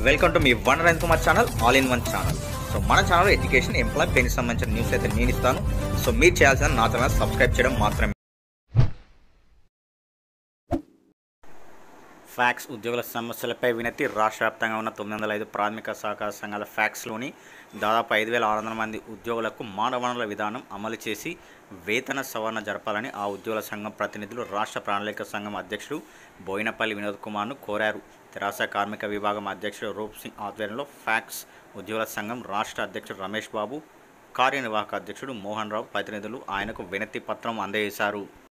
welcome to మీ వన్ రైన్ Kumar channel all in one channel so మన ఛానల్ ఎడ్యుకేషన్ ఎంప్లాయ్ పెన్కి సంబంధించిన న్యూస్ అయితే నేను ఇస్తాను సో మీరు చేయాల్సిన నా ఛానల్ సబ్స్క్రైబ్ చేయడం మాత్రమే ఫ్యాక్స్ ఉద్యోగుల సమస్యలపై వినతి రాష్ట్ర వ్యాప్తంగా ఉన్న తొమ్మిది వందల ఐదు ప్రాథమిక సహకార సంఘాల ఫ్యాక్స్లోని దాదాపు ఐదు వేల ఆరు వందల మంది ఉద్యోగులకు మానవ వనరుల విధానం అమలు చేసి వేతన సవరణ జరపాలని ఆ ఉద్యోగుల సంఘం ప్రతినిధులు రాష్ట్ర ప్రణాళిక సంఘం అధ్యక్షుడు బోయినపల్లి వినోద్ కుమార్ను కోరారు తెరాస కార్మిక విభాగం అధ్యక్షుడు రూప్ సింగ్ ఆధ్వర్యంలో ఫ్యాక్స్ ఉద్యోగుల సంఘం రాష్ట్ర అధ్యక్షుడు రమేష్ బాబు కార్యనిర్వాహక అధ్యక్షుడు మోహన్ రావు ప్రతినిధులు ఆయనకు వినతి పత్రం అందజేశారు